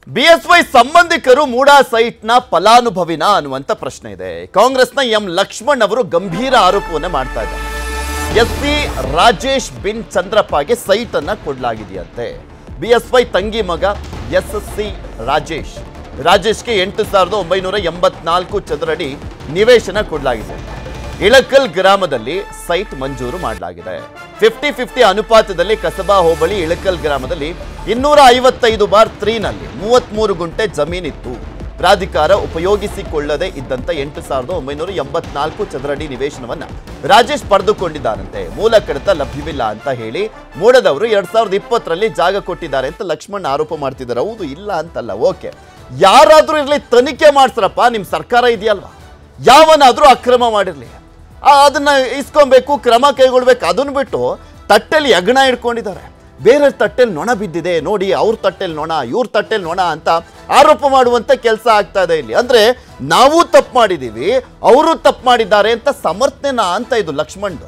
BSY ಸಂಬಂಧಿಕರು ಮೂಡಾ ಸೈಟ್ನ ಫಲಾನುಭವಿನ ಅನ್ನುವಂತ ಪ್ರಶ್ನೆ ಇದೆ ಕಾಂಗ್ರೆಸ್ನ ಎಂ ಲಕ್ಷ್ಮಣ್ ಅವರು ಗಂಭೀರ ಆರೋಪವನ್ನ ಮಾಡ್ತಾ ಇದ್ದಾರೆ ಎಸ್ ಪಿ ರಾಜೇಶ್ ಬಿನ್ ಚಂದ್ರಪ್ಪಗೆ ಸೈಟ್ ಅನ್ನ ಕೊಡ್ಲಾಗಿದೆಯಂತೆ ಬಿಎಸ್ವೈ ತಂಗಿ ಮಗ ಎಸ್ ಎಸ್ ಸಿ ರಾಜೇಶ್ ರಾಜೇಶ್ಗೆ ಎಂಟು ಸಾವಿರದ ಒಂಬೈನೂರ ಎಂಬತ್ನಾಲ್ಕು ಚದರಡಿ ನಿವೇಶನ ಕೊಡಲಾಗಿದೆ ಇಳಕಲ್ ಗ್ರಾಮದಲ್ಲಿ ಸೈಟ್ ಮಂಜೂರು ಮಾಡಲಾಗಿದೆ ಫಿಫ್ಟಿ ಫಿಫ್ಟಿ ಅನುಪಾತದಲ್ಲಿ ಕಸಬಾ ಹೋಬಳಿ ಇಳಕಲ್ ಗ್ರಾಮದಲ್ಲಿ ಇನ್ನೂರ ಐವತ್ತೈದು ಬಾರ್ ತ್ರೀನಲ್ಲಿ ಮೂವತ್ಮೂರು ಗುಂಟೆ ಜಮೀನಿತ್ತು ಪ್ರಾಧಿಕಾರ ಉಪಯೋಗಿಸಿಕೊಳ್ಳದೆ ಇದ್ದಂತ ಎಂಟು ಸಾವಿರದ ಒಂಬೈನೂರ ಎಂಬತ್ನಾಲ್ಕು ಚದರಡಿ ನಿವೇಶನವನ್ನ ರಾಜೇಶ್ ಪಡೆದುಕೊಂಡಿದ್ದಾರಂತೆ ಮೂಲ ಕಡತ ಲಭ್ಯವಿಲ್ಲ ಅಂತ ಹೇಳಿ ಮೂಡದವರು ಎರಡ್ ಸಾವಿರದ ಇಪ್ಪತ್ತರಲ್ಲಿ ಜಾಗ ಕೊಟ್ಟಿದ್ದಾರೆ ಅಂತ ಲಕ್ಷ್ಮಣ್ ಆರೋಪ ಮಾಡ್ತಿದ್ದಾರೆ ಹೌದು ಇಲ್ಲ ಅಂತಲ್ಲ ಓಕೆ ಯಾರಾದ್ರೂ ಇರ್ಲಿ ತನಿಖೆ ಮಾಡ್ಸ್ರಪ್ಪ ನಿಮ್ ಸರ್ಕಾರ ಇದೆಯಲ್ವಾ ಯಾವನಾದ್ರೂ ಅಕ್ರಮ ಮಾಡಿರ್ಲಿ ಆ, ಅದನ್ನ ಇಸ್ಕೊಬೇಕು ಕ್ರಮ ಕೈಗೊಳ್ಬೇಕು ಅದನ್ನ ಬಿಟ್ಟು ತಟ್ಟೆಲಿ ಯಗ್ಣ ಇಟ್ಕೊಂಡಿದ್ದಾರೆ ಬೇರೆ ತಟ್ಟೆಲಿ ನೊಣ ಬಿದ್ದಿದೆ ನೋಡಿ ಅವ್ರ ತಟ್ಟೆಲಿ ನೊಣ ಇವ್ರ ತಟ್ಟೆಲಿ ನೊಣ ಅಂತ ಆರೋಪ ಮಾಡುವಂತ ಕೆಲಸ ಆಗ್ತಾ ಇದೆ ಇಲ್ಲಿ ಅಂದ್ರೆ ನಾವು ತಪ್ಪು ಮಾಡಿದೀವಿ ಅವರು ತಪ್ಪು ಮಾಡಿದ್ದಾರೆ ಅಂತ ಸಮರ್ಥನೆನಾ ಅಂತ ಇದು ಲಕ್ಷ್ಮಣ್ದು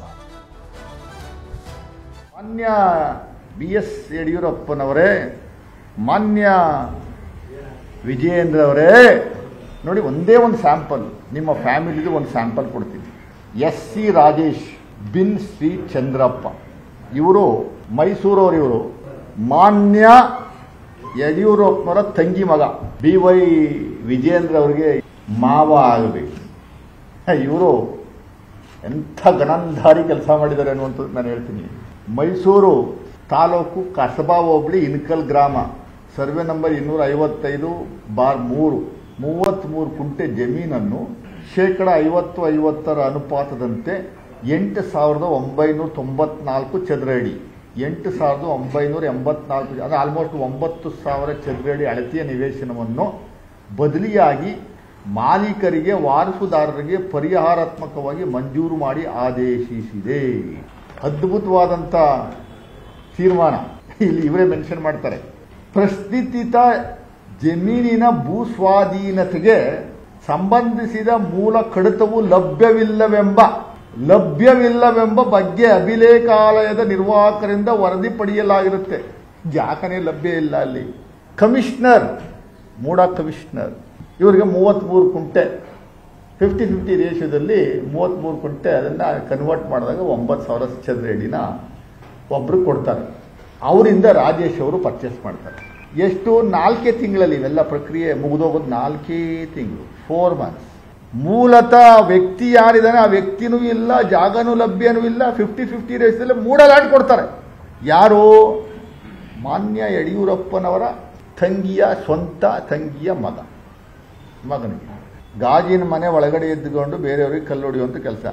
ಮಾನ್ಯ ಬಿ ಎಸ್ ಯಡಿಯೂರಪ್ಪನವರೇ ಮಾನ್ಯ ವಿಜಯೇಂದ್ರ ಅವರೇ ನೋಡಿ ಒಂದೇ ಒಂದು ಸ್ಯಾಂಪಲ್ ನಿಮ್ಮ ಫ್ಯಾಮಿಲಿದು ಒಂದು ಸ್ಯಾಂಪಲ್ ಕೊಡ್ತೀನಿ ಎಸ್ ಸಿ ರಾಜೇಶ್ ಬಿನ್ ಶ್ರೀ ಚಂದ್ರಪ್ಪ ಇವರು ಮೈಸೂರವರು ಇವರು ಮಾನ್ಯ ಯಡಿಯೂರಪ್ಪನವರ ತಂಗಿ ಮಗ ಬಿ ವೈ ವಿಜಯೇಂದ್ರ ಅವರಿಗೆ ಮಾವ ಆಗಬೇಕು ಇವರು ಎಂಥ ಗಣಂಧಾರಿ ಕೆಲಸ ಮಾಡಿದ್ದಾರೆ ಅನ್ನುವಂಥದ್ದು ನಾನು ಹೇಳ್ತೀನಿ ಮೈಸೂರು ತಾಲೂಕು ಕಸಬಾ ಹೋಬಳಿ ಇನ್ಕಲ್ ಗ್ರಾಮ ಸರ್ವೆ ನಂಬರ್ ಇನ್ನೂರ ಐವತ್ತೈದು ಬಾರ್ ಮೂರು ಮೂವತ್ತ್ಮೂರು ಕುಂಟೆ ಜಮೀನನ್ನು ಶೇಕಡ ಐವತ್ತು ಐವತ್ತರ ಅನುಪಾತದಂತೆ ಎಂಟು ಸಾವಿರದ ಒಂಬೈನೂರ ತೊಂಬತ್ನಾಲ್ಕು ಚದರ ಅಡಿ ಎಂಟು ಸಾವಿರದ ಒಂಬೈನೂರ ಎಂಬತ್ನಾಲ್ಕು ಅಂದರೆ ಆಲ್ಮೋಸ್ಟ್ ಒಂಬತ್ತು ಸಾವಿರ ಚದರ ಅಡಿ ಅಳತೆಯ ನಿವೇಶನವನ್ನು ಬದಲಿಯಾಗಿ ಮಾಲೀಕರಿಗೆ ವಾರಸುದಾರರಿಗೆ ಪರಿಹಾರಾತ್ಮಕವಾಗಿ ಮಂಜೂರು ಮಾಡಿ ಆದೇಶಿಸಿದೆ ಅದ್ಭುತವಾದಂಥ ತೀರ್ಮಾನ ಇಲ್ಲಿ ಇವರೇ ಮೆನ್ಷನ್ ಮಾಡ್ತಾರೆ ಪ್ರಶ್ನಿತ ಜಮೀನಿನ ಭೂಸ್ವಾಧೀನತೆಗೆ ಸಂಬಂಧಿಸಿದ ಮೂಲ ಕಡತವು ಲಭ್ಯವಿಲ್ಲವೆಂಬ ಲಭ್ಯವಿಲ್ಲವೆಂಬ ಬಗ್ಗೆ ಅಭಿಲೇಖಾಲಯದ ನಿರ್ವಾಹಕರಿಂದ ವರದಿ ಪಡೆಯಲಾಗಿರುತ್ತೆ ಯಾಕನೇ ಲಭ್ಯ ಇಲ್ಲ ಅಲ್ಲಿ ಕಮಿಷನರ್ ಮೂಡ ಕಮಿಷನರ್ ಇವರಿಗೆ ಮೂವತ್ತ್ಮೂರು ಕುಂಟೆ ಫಿಫ್ಟಿ ಫಿಫ್ಟಿ ರೇಷಿಯೋದಲ್ಲಿ ಮೂವತ್ತ್ಮೂರು ಕುಂಟೆ ಅದನ್ನು ಕನ್ವರ್ಟ್ ಮಾಡಿದಾಗ ಒಂಬತ್ತು ಸಾವಿರ ಚದರ ಅಡಿನ ಒಬ್ರು ಕೊಡ್ತಾರೆ ಅವರಿಂದ ರಾಜೇಶ್ ಅವರು ಪರ್ಚೇಸ್ ಮಾಡ್ತಾರೆ ಎಷ್ಟು ನಾಲ್ಕೇ ತಿಂಗಳಲ್ಲಿ ಇವೆಲ್ಲ ಪ್ರಕ್ರಿಯೆ ಮುಗಿದೋಗೋದು ನಾಲ್ಕೇ ತಿಂಗಳು ಫೋರ್ ಮಂತ್ಸ್ ಮೂಲತಃ ವ್ಯಕ್ತಿ ಯಾರಿದ್ದಾನೆ ಆ ವ್ಯಕ್ತಿನೂ ಇಲ್ಲ ಜಾಗನೂ ಲಭ್ಯನೂ ಇಲ್ಲ ಫಿಫ್ಟಿ ಫಿಫ್ಟಿ ರೇಷದಲ್ಲಿ ಮೂಡಲಾಟ್ ಕೊಡ್ತಾರೆ ಯಾರು ಮಾನ್ಯ ಯಡಿಯೂರಪ್ಪನವರ ತಂಗಿಯ ಸ್ವಂತ ತಂಗಿಯ ಮಗ ಮಗನಿಗೆ ಗಾಜಿನ ಮನೆ ಒಳಗಡೆ ಎದ್ದುಕೊಂಡು ಬೇರೆಯವ್ರಿಗೆ ಕಲ್ಲು ಹೊಡೆಯುವಂಥ ಕೆಲಸ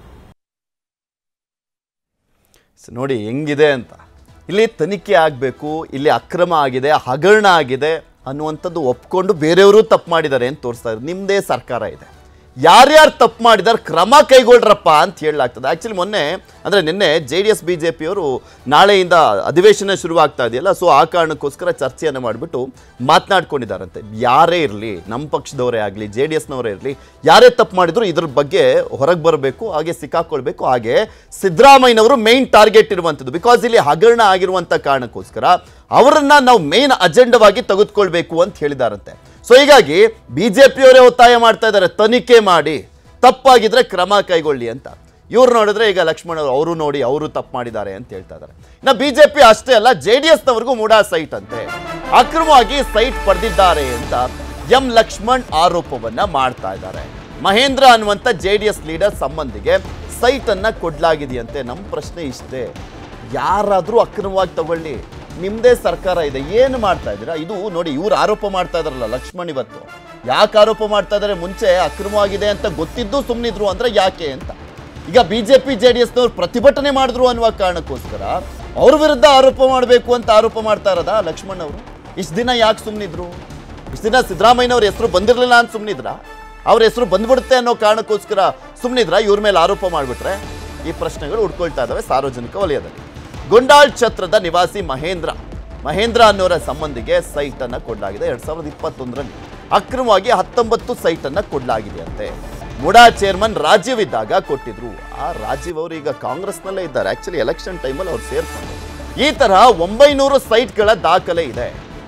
ಸ- ನೋಡಿ ಹೆಂಗಿದೆ ಅಂತ ಇಲ್ಲಿ ತನಿಖೆ ಆಗಬೇಕು ಇಲ್ಲಿ ಅಕ್ರಮ ಆಗಿದೆ ಹಗರಣ ಆಗಿದೆ ಅನ್ನುವಂಥದ್ದು ಒಪ್ಕೊಂಡು ಬೇರೆಯವರು ತಪ್ಪು ಮಾಡಿದ್ದಾರೆ ಅಂತ ತೋರಿಸ್ತಾ ಇದ್ದಾರೆ ನಿಮ್ಮದೇ ಸರ್ಕಾರ ಇದೆ ಯಾರ್ಯಾರು ತಪ್ಪು ಮಾಡಿದಾರೆ ಕ್ರಮ ಕೈಗೊಳ್ರಪ್ಪ ಅಂತ ಹೇಳಲಾಗ್ತದೆ ಆ್ಯಕ್ಚುಲಿ ಮೊನ್ನೆ ಅಂದರೆ ನಿನ್ನೆ J D S B J ಪಿಯವರು ನಾಳೆಯಿಂದ ಅಧಿವೇಶನ ಶುರುವಾಗ್ತಾ ಇದೆಯಲ್ಲ ಸೊ ಆ ಕಾರಣಕ್ಕೋಸ್ಕರ ಚರ್ಚೆಯನ್ನು ಮಾಡಿಬಿಟ್ಟು ಮಾತನಾಡ್ಕೊಂಡಿದ್ದಾರಂತೆ ಯಾರೇ ಇರಲಿ ನಮ್ಮ ಪಕ್ಷದವರೇ ಆಗಲಿ ಜೆ ಡಿ ಎಸ್ನವರೇ ಇರಲಿ ಯಾರೇ ತಪ್ಪು ಮಾಡಿದ್ರು ಇದ್ರ ಬಗ್ಗೆ ಹೊರಗೆ ಬರಬೇಕು ಹಾಗೆ ಸಿಕ್ಕಾಕೊಳ್ಬೇಕು ಹಾಗೆ ಸಿದ್ದರಾಮಯ್ಯನವರು ಮೇನ್ ಟಾರ್ಗೆಟ್ ಇರುವಂಥದ್ದು ಬಿಕಾಸ್ ಇಲ್ಲಿ ಹಗರಣ ಆಗಿರುವಂಥ ಕಾರಣಕ್ಕೋಸ್ಕರ ಅವರನ್ನ ನಾವು ಮೇನ್ ಅಜೆಂಡವಾಗಿ ತೆಗೆದುಕೊಳ್ಬೇಕು ಅಂತ ಹೇಳಿದಾರಂತೆ ಸೊ ಹೀಗಾಗಿ ಬಿಜೆಪಿಯವರೇ ಒತ್ತಾಯ ಮಾಡ್ತಾ ಇದ್ದಾರೆ ತನಿಖೆ ಮಾಡಿ ತಪ್ಪಾಗಿದ್ರೆ ಕ್ರಮ ಕೈಗೊಳ್ಳಿ ಅಂತ ಇವ್ರು ನೋಡಿದ್ರೆ ಈಗ ಲಕ್ಷ್ಮಣ್ ಅವರು ಅವರು ನೋಡಿ ಅವರು ತಪ್ಪು ಮಾಡಿದ್ದಾರೆ ಅಂತ ಹೇಳ್ತಾ ಇದ್ದಾರೆ ಇನ್ನು ಬಿಜೆಪಿ ಅಷ್ಟೇ ಅಲ್ಲ ಜೆ ಡಿ ಎಸ್ನವರೆಗೂ ಮೂಡಾ ಸೈಟ್ ಅಂತೆ ಅಕ್ರಮವಾಗಿ ಸೈಟ್ ಪಡೆದಿದ್ದಾರೆ ಅಂತ ಎಂ ಲಕ್ಷ್ಮಣ್ ಆರೋಪವನ್ನ ಮಾಡ್ತಾ ಇದ್ದಾರೆ ಮಹೇಂದ್ರ ಅನ್ನುವಂಥ ಜೆ ಡಿ ಎಸ್ ಲೀಡರ್ ಸಂಬಂಧಿಗೆ ಸೈಟ್ ಅನ್ನ ಕೊಡ್ಲಾಗಿದೆಯಂತೆ ನಮ್ಮ ಪ್ರಶ್ನೆ ಇಷ್ಟೇ ಯಾರಾದರೂ ಅಕ್ರಮವಾಗಿ ತಗೊಳ್ಳಿ ನಿಮ್ಮದೇ ಸರ್ಕಾರ ಇದೆ ಏನು ಮಾಡ್ತಾ ಇದ್ದೀರಾ ಇದು ನೋಡಿ ಇವ್ರು ಆರೋಪ ಮಾಡ್ತಾ ಇದಾರಲ್ಲ ಲಕ್ಷ್ಮಣ್ ಇವತ್ತು ಯಾಕೆ ಆರೋಪ ಮಾಡ್ತಾ ಇದ್ದಾರೆ ಮುಂಚೆ ಅಕ್ರಮವಾಗಿದೆ ಅಂತ ಗೊತ್ತಿದ್ದು ಸುಮ್ಮನಿದ್ರು ಅಂದ್ರೆ ಯಾಕೆ ಅಂತ ಈಗ B J P J D ಎಸ್ನವ್ರು ಪ್ರತಿಭಟನೆ ಮಾಡಿದ್ರು ಅನ್ನುವ ಕಾರಣಕ್ಕೋಸ್ಕರ ಅವ್ರ ವಿರುದ್ಧ ಆರೋಪ ಮಾಡಬೇಕು ಅಂತ ಆರೋಪ ಮಾಡ್ತಾ ಇರೋದಾ ಲಕ್ಷ್ಮಣ್ ಅವರು ಇಷ್ಟು ದಿನ ಯಾಕೆ ಸುಮ್ಮನಿದ್ರು ಇಷ್ಟು ದಿನ ಸಿದ್ದರಾಮಯ್ಯನವ್ರ ಹೆಸರು ಬಂದಿರಲಿಲ್ಲ ಅಂತ ಸುಮ್ಮನಿದ್ರ ಅವ್ರ ಹೆಸರು ಬಂದ್ಬಿಡುತ್ತೆ ಅನ್ನೋ ಕಾರಣಕ್ಕೋಸ್ಕರ ಸುಮ್ಮನಿದ್ರ ಇವ್ರ ಮೇಲೆ ಆರೋಪ ಮಾಡಿಬಿಟ್ರೆ ಈ ಪ್ರಶ್ನೆಗಳು ಉಡ್ಕೊಳ್ತಾ ಇದ್ದಾವೆ ಸಾರ್ವಜನಿಕ ವಲಯದಲ್ಲಿ ಗುಂಡಾಳ್ ಛತ್ರದ ನಿವಾಸಿ ಮಹೇಂದ್ರ ಮಹೇಂದ್ರ ಅನ್ನೋರ ಸಂಬಂಧಿಗೆ ಸೈಟ್ ಅನ್ನ ಕೊಡಲಾಗಿದೆ ಎರಡ್ ಸಾವಿರದ ಇಪ್ಪತ್ತೊಂದರಲ್ಲಿ ಅಕ್ರಮವಾಗಿ ಹತ್ತೊಂಬತ್ತು ಸೈಟ್ ಅನ್ನ ಕೊಡಲಾಗಿದೆ ಅಂತೆ ಮುಡಾ ಚೇರ್ಮನ್ ರಾಜೀವ್ ಇದ್ದಾಗ ಕೊಟ್ಟಿದ್ರು ಆ ರಾಜೀವ್ ಅವರು ಈಗ ಕಾಂಗ್ರೆಸ್ನಲ್ಲೇ ಇದ್ದಾರೆ ಆಕ್ಚುಲಿ ಎಲೆಕ್ಷನ್ ಟೈಮಲ್ಲಿ ಅವ್ರು ಸೇರ್ಕೊಂಡು ಈ ತರಹ ಒಂಬೈನೂರು ಸೈಟ್ಗಳ ದಾಖಲೆ ಇದೆ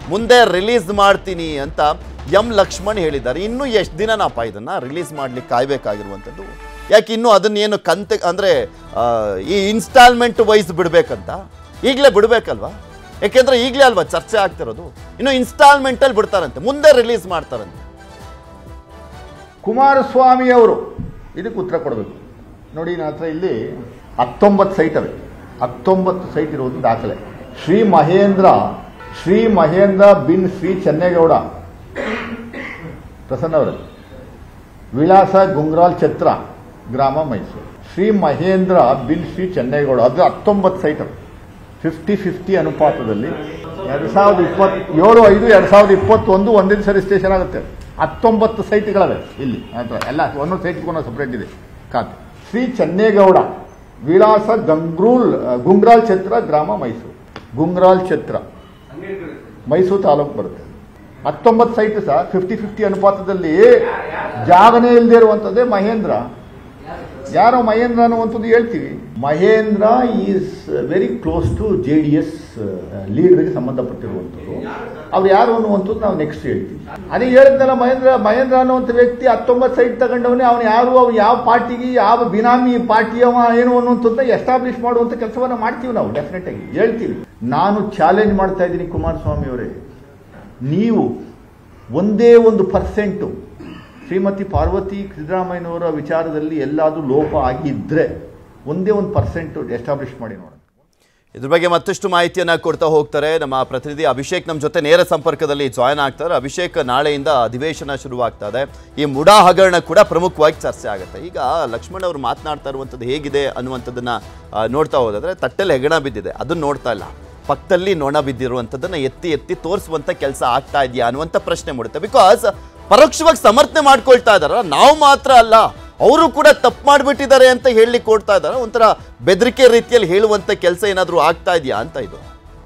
ಮುಂದೆ ರಿಲೀಸ್ ಮಾಡ್ತೀನಿ ಅಂತ ಎಂ ಲಕ್ಷ್ಮಣ್ ಹೇಳಿದ್ದಾರೆ ಇನ್ನೂ ಎಷ್ಟು ದಿನನಪ್ಪ ಇದನ್ನ ರಿಲೀಸ್ ಮಾಡ್ಲಿಕ್ಕೆ ಕಾಯ್ಬೇಕಾಗಿರುವಂಥದ್ದು ಯಾಕೆ ಇನ್ನೂ ಅದನ್ನೇನು ಕಂತೆ ಅಂದರೆ ಈ ಇನ್ಸ್ಟಾಲ್ಮೆಂಟ್ ವೈಸ್ ಬಿಡಬೇಕಂತ ಈಗಲೇ ಬಿಡಬೇಕಲ್ವಾ ಯಾಕೆಂದ್ರೆ ಈಗಲೇ ಅಲ್ವಾ ಚರ್ಚೆ ಆಗ್ತಿರೋದು ಇನ್ನು ಇನ್ಸ್ಟಾಲ್ಮೆಂಟಲ್ಲಿ ಬಿಡ್ತಾರಂತೆ ಮುಂದೆ ರಿಲೀಸ್ ಮಾಡ್ತಾರಂತೆ ಕುಮಾರಸ್ವಾಮಿ ಅವರು ಇದಕ್ಕೆ ಉತ್ತರ ಕೊಡಬೇಕು ನೋಡಿ ನನ್ನ ಹತ್ರ ಇಲ್ಲಿ ಹತ್ತೊಂಬತ್ತು ಸೈಟ್ ಅವೆ ಹತ್ತೊಂಬತ್ತು ಸೈಟ್ ಇರುವುದು ದಾಖಲೆ ಶ್ರೀ ಮಹೇಂದ್ರ ಶ್ರೀ ಮಹೇಂದ್ರ ಬಿನ್ ಶ್ರೀ ಚೆನ್ನೇಗೌಡ ಪ್ರಸನ್ನ ಅವರೇ ವಿಳಾಸ ಗುಂಗ್ರಾಲ್ ಛತ್ರ ಗ್ರಾಮ ಮೈಸೂರು ಶ್ರೀ ಮಹೇಂದ್ರ ಬಿನ್ ಶ್ರೀ ಚೆನ್ನೇಗೌಡ ಅದು ಹತ್ತೊಂಬತ್ತು ಸೈಟ್ ಅವೆ ಫಿಫ್ಟಿ ಫಿಫ್ಟಿ ಅನುಪಾತದಲ್ಲಿ ಎರಡು ಸಾವಿರದ ಇಪ್ಪತ್ ಏಳು ಐದು ಎರಡು ಸಾವಿರದ ಇಪ್ಪತ್ತೊಂದು ಒಂದಿನ ಸರಿ ಸ್ಟೇಷನ್ ಆಗುತ್ತೆ ಹತ್ತೊಂಬತ್ತು ಸೈಟ್ಗಳವೆ ಇಲ್ಲಿ ಅಥವಾ ಎಲ್ಲ ಒಂದೊಂದು ಸೈಟ್ಗೂ ಸಪ್ರೇಟ್ ಇದೆ ಖಾತೆ ಶ್ರೀ ಚೆನ್ನೇಗೌಡ ವಿಳಾಸ ಗಂಗ್ರೂಲ್ ಗುಂಗ್ರಾಲ್ ಛತ್ರ ಗ್ರಾಮ ಮೈಸೂರು ಗುಂಗ್ರಾಲ್ ಛತ್ರ ಮೈಸೂರು ತಾಲೂಕು ಬರುತ್ತೆ ಹತ್ತೊಂಬತ್ತು ಸೈಟ್ ಸಹ ಫಿಫ್ಟಿ ಫಿಫ್ಟಿ ಅನುಪಾತದಲ್ಲಿ ಜಾಗನೇ ಇಲ್ಲದೆ ಇರುವಂಥದ್ದೇ ಮಹೇಂದ್ರ ಯಾರೋ ಮಹೇಂದ್ರ ಅನ್ನುವಂಥದ್ದು ಹೇಳ್ತೀವಿ Mahendra is very close to J D S ಲೀಡರ್ಗೆ ಸಂಬಂಧಪಟ್ಟಿರುವಂಥದ್ದು ಅವ್ರು ಯಾರು ಅನ್ನುವಂಥದ್ದು ನಾವು ನೆಕ್ಸ್ಟ್ ಹೇಳ್ತೀವಿ ಅದೇ ಹೇಳಿದ್ನಲ್ಲ ಮಹೇಂದ್ರ ಮಹೇಂದ್ರ ಅನ್ನುವಂಥ ವ್ಯಕ್ತಿ ಹತ್ತೊಂಬತ್ತು ಸೈಟ್ ತಗೊಂಡವನೇ ಅವನು ಯಾರು ಅವ್ನು ಯಾವ ಪಾರ್ಟಿಗೆ ಯಾವ ಬಿನಾಮಿ ಪಾರ್ಟಿಯವ ಏನು ಅನ್ನುವಂಥದ್ದನ್ನ ಎಸ್ಟಾಬ್ಲಿಷ್ ಮಾಡುವಂಥ ಕೆಲಸವನ್ನ ಮಾಡ್ತೀವಿ ನಾವು ಡೆಫಿನೆಟ್ ಆಗಿ ಹೇಳ್ತೀವಿ ನಾನು ಚಾಲೆಂಜ್ ಮಾಡ್ತಾ ಇದ್ದೀನಿ ಕುಮಾರಸ್ವಾಮಿ ಅವರೇ ನೀವು ಒಂದೇ ಒಂದು ಪರ್ಸೆಂಟು ಶ್ರೀಮತಿ ಪಾರ್ವತಿ ಸಿದ್ದರಾಮಯ್ಯನವರ ವಿಚಾರದಲ್ಲಿ ಎಲ್ಲಾದರೂ ಲೋಪ ಆಗಿದ್ದರೆ ಒಂದೇ ಒಂದು ಪರ್ಸೆಂಟು ಎಸ್ಟಾಬ್ಲಿಷ್ ಮಾಡಿ ನೋಡೋಣ ಇದ್ರ ಬಗ್ಗೆ ಮತ್ತಷ್ಟು ಮಾಹಿತಿಯನ್ನ ಕೊಡ್ತಾ ಹೋಗ್ತಾರೆ ನಮ್ಮ ಪ್ರತಿನಿಧಿ ಅಭಿಷೇಕ್ ನಮ್ಮ ಜೊತೆ ನೇರ ಸಂಪರ್ಕದಲ್ಲಿ ಜಾಯ್ನ್ ಆಗ್ತಾರೆ ಅಭಿಷೇಕ್ ನಾಳೆಯಿಂದ ಅಧಿವೇಶನ ಶುರುವಾಗ್ತಾ ಇದೆ ಈ ಮುಡಾ ಹಗರಣ ಕೂಡ ಪ್ರಮುಖವಾಗಿ ಚರ್ಚೆ ಆಗುತ್ತೆ ಈಗ ಲಕ್ಷ್ಮಣ್ ಅವರು ಮಾತನಾಡ್ತಾ ಇರುವಂಥದ್ದು ಹೇಗಿದೆ ಅನ್ನುವಂಥದ್ದನ್ನ ಆ, ನೋಡ್ತಾ ಹೋದಾದ್ರೆ ತಟ್ಟೆಲ್ಲಿ ಹೆಗಣ ಬಿದ್ದಿದೆ ಅದನ್ನ ನೋಡ್ತಾ ಇಲ್ಲ ಪಕ್ಕದಲ್ಲಿ ನೊಣ ಬಿದ್ದಿರುವಂಥದ್ದನ್ನ ಎತ್ತಿ ಎತ್ತಿ ತೋರಿಸುವಂತ ಕೆಲಸ ಆಗ್ತಾ ಇದೆಯಾ ಅನ್ನುವಂಥ ಪ್ರಶ್ನೆ ಮೂಡುತ್ತೆ ಬಿಕಾಸ್ ಪರೋಕ್ಷವಾಗಿ ಸಮರ್ಥನೆ ಮಾಡ್ಕೊಳ್ತಾ ಇದಾರ ನಾವು ಮಾತ್ರ ಅಲ್ಲ ಅವರು ಕೂಡ ತಪ್ಪು ಮಾಡಿಬಿಟ್ಟಿದ್ದಾರೆ ಅಂತ ಹೇಳಲಿಕ್ಕೆ ಕೊಡ್ತಾ ಇದ್ದಾರೆ ಒಂಥರ ಬೆದರಿಕೆ ರೀತಿಯಲ್ಲಿ ಹೇಳುವಂತ ಕೆಲಸ ಏನಾದರೂ ಆಗ್ತಾ ಇದೆಯಾ ಅಂತ ಇದು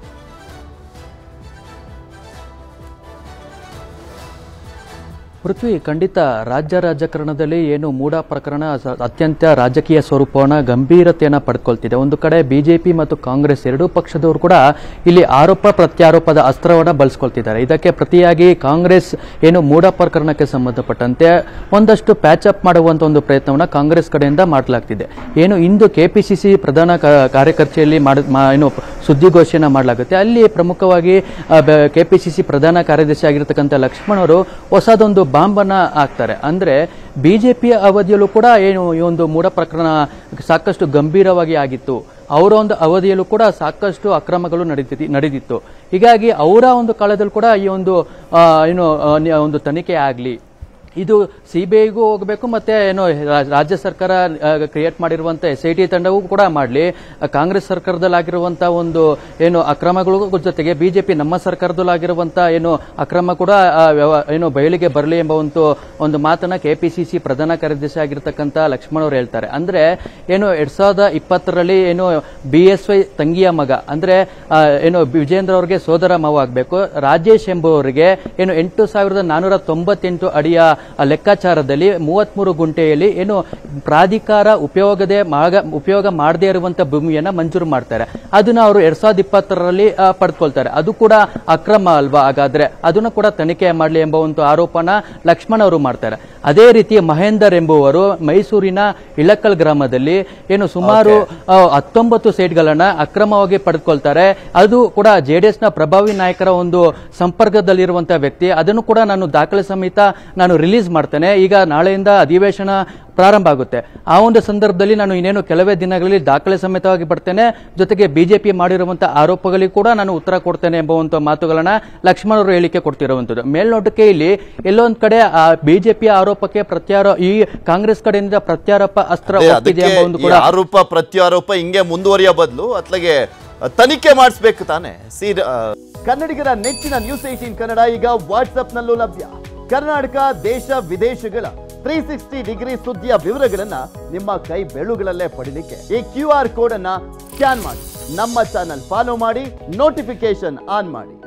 ಪೃಥ್ವಿ ಖಂಡಿತ ರಾಜ್ಯ ರಾಜಕಾರಣದಲ್ಲಿ ಏನು ಮೂಡ ಪ್ರಕರಣ ಸ- ಅತ್ಯಂತ ರಾಜಕೀಯ ಸ್ವರೂಪವನ್ನ ಗಂಭೀರತೆಯನ್ನ ಪಡ್ಕೊಳ್ತಿದೆ ಒಂದು ಕಡೆ ಬಿಜೆಪಿ ಮತ್ತು ಕಾಂಗ್ರೆಸ್ ಎರಡೂ ಪಕ್ಷದವರು ಕೂಡ ಇಲ್ಲಿ ಆರೋಪ ಪ್ರತ್ಯಾರೋಪದ ಅಸ್ತ್ರವನ್ನ ಬಳಸ್ಕೊಳ್ತಿದ್ದಾರೆ ಇದಕ್ಕೆ ಪ್ರತಿಯಾಗಿ ಕಾಂಗ್ರೆಸ್ ಏನು ಮೂಡ ಪ್ರಕರಣಕ್ಕೆ ಸಂಬಂಧಪಟ್ಟಂತೆ ಒಂದಷ್ಟು ಪ್ಯಾಚ್ ಅಪ್ ಮಾಡುವಂತ ಒಂದು ಪ್ರಯತ್ನವನ್ನ ಕಾಂಗ್ರೆಸ್ ಕಡೆಯಿಂದ ಮಾಡಲಾಗ್ತಿದೆ ಏನು ಇಂದು ಕೆಪಿಸಿಸಿ ಪ್ರಧಾನ ಕಾ- ಕಾರ್ಯಕರ್ತೆಯಲ್ಲಿ ಮಾಡ ಮಾ- ಏನು ಸುದ್ದಿಗೋಷ್ಠಿಯನ್ನ ಮಾಡಲಾಗುತ್ತೆ ಅಲ್ಲಿ ಪ್ರಮುಖವಾಗಿ ಕೆಪಿಸಿಸಿ ಪ್ರಧಾನ ಕಾರ್ಯದರ್ಶಿ ಆಗಿರತಕ್ಕಂಥ ಲಕ್ಷ್ಮಣ್ ಅವರು ಹೊಸದೊಂದು ಬಾಂಬ್ ಅನ್ನ ಹಾಕ್ತಾರೆ ಅಂದ್ರೆ ಬಿಜೆಪಿಯ ಅವಧಿಯಲ್ಲೂ ಕೂಡ ಏನು ಈ ಒಂದು ಮೂಢ ಪ್ರಕರಣ ಸಾಕಷ್ಟು ಗಂಭೀರವಾಗಿ ಆಗಿತ್ತು ಅವರ ಒಂದು ಅವಧಿಯಲ್ಲೂ ಕೂಡ ಸಾಕಷ್ಟು ಅಕ್ರಮಗಳು ನಡೀತಿ ನಡೆದಿತ್ತು ಹೀಗಾಗಿ ಅವರ ಒಂದು ಕಾಲದಲ್ಲಿ ಕೂಡ ಈ ಒಂದು ಆ, ಏನು ಆ, ನಿ- ಒಂದು ತನಿಖೆ ಆಗಲಿ ಇದು ಸಿಬಿಐಗೂ ಹೋಗಬೇಕು ಮತ್ತೆ ಏನು ರಾ- ರಾಜ್ಯ ಸರ್ಕಾರ ಕ್ರಿಯೇಟ್ ಮಾಡಿರುವಂತ ಎಸ್ ಐ ಟಿ ತಂಡವೂ ಕೂಡ ಮಾಡಲಿ ಕಾಂಗ್ರೆಸ್ ಸರ್ಕಾರದಲ್ಲಿ ಆಗಿರುವಂತ ಒಂದು ಏನು ಅಕ್ರಮಗಳು ಜೊತೆಗೆ ಬಿಜೆಪಿ ನಮ್ಮ ಸರ್ಕಾರದಲ್ಲಿ ಆಗಿರುವಂತ ಏನು ಅಕ್ರಮ ಕೂಡ ಆ, ವ್ಯವ- ಏನು ಬಯಲಿಗೆ ಬರಲಿ ಎಂಬ ಒಂದು ಒಂದು ಮಾತನ್ನ ಕೆಪಿಸಿಸಿ ಪ್ರಧಾನ ಕಾರ್ಯದರ್ಶಿ ಆಗಿರ್ತಕ್ಕಂಥ ಲಕ್ಷ್ಮಣ್ ಅವರು ಹೇಳ್ತಾರೆ ಅಂದ್ರೆ ಏನು ಎರಡ್ ಸಾವಿರದ ಇಪ್ಪತ್ತರಲ್ಲಿ ಏನು ಬಿ ಎಸ್ ವೈ ತಂಗಿಯ ಮಗ ಅಂದ್ರೆ ಆ, ಏನು ವಿಜೇಂದ್ರ ಅವರಿಗೆ ಸೋದರ ಮಾವ ಆಗಬೇಕು ರಾಜೇಶ್ ಎಂಬುವರಿಗೆ ಏನು ಎಂಟು ಸಾವಿರದ ನಾನೂರ ತೊಂಬತ್ತೆಂಟು ಅಡಿಯ ಆ ಲೆಕ್ಕಾಚಾರದಲ್ಲಿ ಮೂವತ್ಮೂರು ಗುಂಟೆಯಲ್ಲಿ ಏನು ಪ್ರಾಧಿಕಾರ ಉಪಯೋಗದೆ ಮಾಗ- ಉಪಯೋಗ ಮಾಡದೇ ಇರುವಂತ ಭೂಮಿಯನ್ನ ಮಂಜೂರು ಮಾಡ್ತಾರೆ ಅದನ್ನ ಅವರು ಎರಡ್ ಸಾವಿರದ ಇಪ್ಪತ್ತರಲ್ಲಿ ಆ, ಪಡ್ಕೊಳ್ತಾರೆ ಅದು ಕೂಡ ಅಕ್ರಮ ಅಲ್ವಾ ಹಾಗಾದ್ರೆ ಅದನ್ನು ಕೂಡ ತನಿಖೆ ಮಾಡಲಿ ಎಂಬ ಒಂದು ಆರೋಪನ ಲಕ್ಷ್ಮಣ್ ಅವರು ಮಾಡ್ತಾರೆ ಅದೇ ರೀತಿ ಮಹೇಂದರ್ ಎಂಬುವರು ಮೈಸೂರಿನ ಇಳಕಲ್ ಗ್ರಾಮದಲ್ಲಿ ಏನು ಸುಮಾರು ಆ, ಹತ್ತೊಂಬತ್ತು ಸೀಟ್ಗಳನ್ನ ಅಕ್ರಮವಾಗಿ ಪಡೆದುಕೊಳ್ತಾರೆ ಅದು ಕೂಡ ಜೆಡಿಎಸ್ ನ ಪ್ರಭಾವಿ ನಾಯಕರ ಒಂದು ಸಂಪರ್ಕದಲ್ಲಿರುವಂತಹ ವ್ಯಕ್ತಿ ಅದನ್ನು ಕೂಡ ನಾನು ದಾಖಲೆ ಸಮೇತ ನಾನು ರಿಲೀಸ್ ಮಾಡ್ತೇನೆ ಈಗ ನಾಳೆಯಿಂದ ಅಧಿವೇಶನ ಪ್ರಾರಂಭ ಆಗುತ್ತೆ ಆ ಒಂದು ಸಂದರ್ಭದಲ್ಲಿ ನಾನು ಇನ್ನೇನು ಕೆಲವೇ ದಿನಗಳಲ್ಲಿ ದಾಖಲೆ ಸಮೇತವಾಗಿ ಬರ್ತೇನೆ ಜೊತೆಗೆ ಬಿಜೆಪಿ ಮಾಡಿರುವಂತಹ ಆರೋಪಗಳಿಗೆ ಕೂಡ ನಾನು ಉತ್ತರ ಕೊಡ್ತೇನೆ ಎಂಬುವಂತ ಮಾತುಗಳನ್ನ ಲಕ್ಷ್ಮಣ್ ಅವರು ಹೇಳಿಕೆ ಕೊಡ್ತಿರುವಂತದ್ದು ಮೇಲ್ನೋಟಕ್ಕೆ ಇಲ್ಲಿ ಎಲ್ಲೊಂದ್ ಕಡೆ ಆ ಬಿಜೆಪಿಯ ಆರೋಪಕ್ಕೆ ಪ್ರತ್ಯಾರೋ ಈ ಕಾಂಗ್ರೆಸ್ ಕಡೆಯಿಂದ ಪ್ರತ್ಯಾರೋಪ ಅಸ್ತ್ರ ಅದೇ ಒಪ್ಪಿದೆ ಅದಕ್ಕೆ ಎಂಬ ಒಂದು ಈ ಕೂಡ ಆರೋಪ ಪ್ರತ್ಯಾರೋಪ ಹಿಂಗೆ ಮುಂದುವರಿಯೋ ಬದಲು ಅತ್ಲಾಗೆ ತನಿಖೆ ಮಾಡಿಸ್ಬೇಕು ತಾನೆ ಸಿ ಕನ್ನಡಿಗರ ನೆಚ್ಚಿನ ನ್ಯೂಸ್ ಏಟೀನ್ ಕನ್ನಡ ಈಗ ವಾಟ್ಸ್ಆಪ್ ನಲ್ಲೂ ಲಭ್ಯ ಕರ್ನಾಟಕ ದೇಶ ವಿದೇಶಗಳ ತ್ರೀ ಸಿಕ್ಸ್ಟಿ ಡಿಗ್ರಿ ಸುದ್ದಿಯ ವಿವರಗಳನ್ನ ನಿಮ್ಮ ಕೈ ಬೆಳುಗಳಲ್ಲೇ ಪಡಿಲಿಕ್ಕೆ ಈ ಕ್ಯೂ ಆರ್ ಕೋಡ್ ಅನ್ನ ಸ್ಕ್ಯಾನ್ ಮಾಡಿ ನಮ್ಮ ಚಾನಲ್ ಫಾಲೋ ಮಾಡಿ ನೋಟಿಫಿಕೇಶನ್ ಆನ್ ಮಾಡಿ